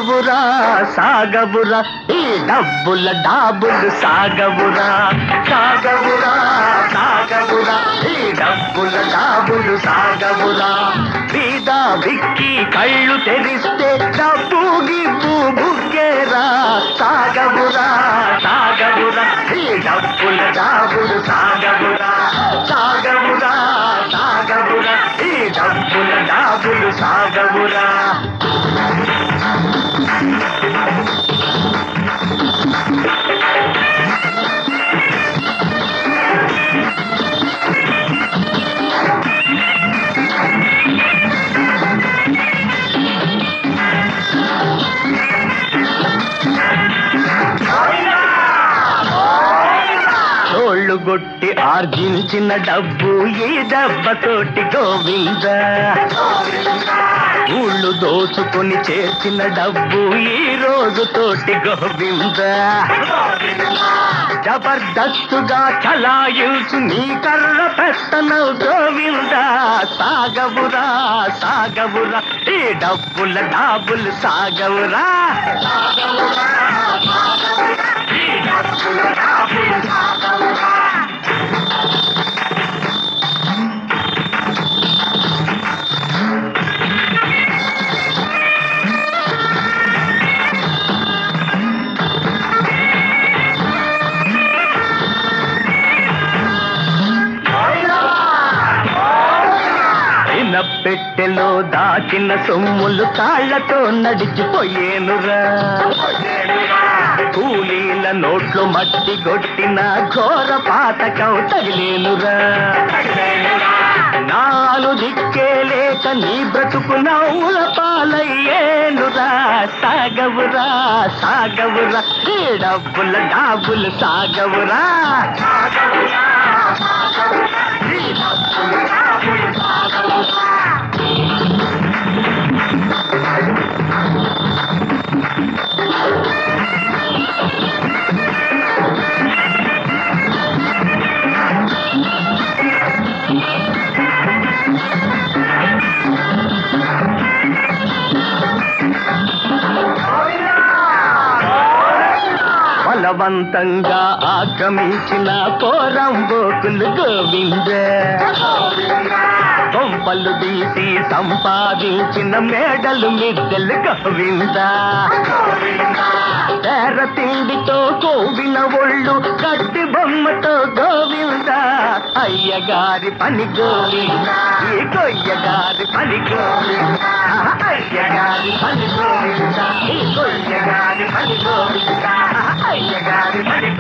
సాగవురా సాగవురా ఈ డబ్బుల డాబులు సాగవురా సాగవురా సాగవురా ఈ డబ్బుల డాబులు సాగవురా బీద బిక్కి కళ్ళు తెరిస్తే డబ్బు గిబ్బు బుగ్గేరా సాగవురా సాగవురా ఈ డబ్బుల డాబులు సాగవురా సాగవురా సాగవురా ఈ డబ్బుల డాబులు సాగవురా తోళ్ళు గొట్టి ఆర్జించిన డబ్బు ఈ దెబ్బతోటి గోవింద ఊళ్ళు దోచుకొని చేర్చిన డబ్బు ఈ రోజు తోటి గోవింద జబర్దస్తుగా చలాయించు నీ కర్ర పెట్టనవు గోవింద సాగవురా సాగవురా ఈ డబ్బుల డాబులు సాగవురా ఈ డబ్బుల డాబులు సాగవురా ఇన పెట్టెలో దాచిన సొమ్ములు కాళ్ళతో నడిచిపోయేనురా కూలీల నోట్లు మట్టి కొట్టిన ఘోర పాతకం తగిలేనురా నాలు దిక్కే లేక నీ బ్రతుకు నవ్వుల పాలయ్యేనురా సాగవురా సాగవురా ఈ డబ్బుల డాబులు సాగవురా సాగవురా సాగవురా ఈ డబ్బుల డాబులు సాగవురా బలవంతంగా ఆక్రమించిన పోరంబోకులు గోవింద కొంపలు తీసి సంపాదించిన మేడలు మిద్దెలు గోవింద తెర తిండితో కోవిన ఒళ్ళు కట్టి బొమ్మతో గోవింద అయ్యగారి పని గోవింద ఈ కొయ్యగారి పని గోవింద అయ్యగారి పని గోవింద ఈ కొయ్యగారి పని గోవింద అయ్యగారి పని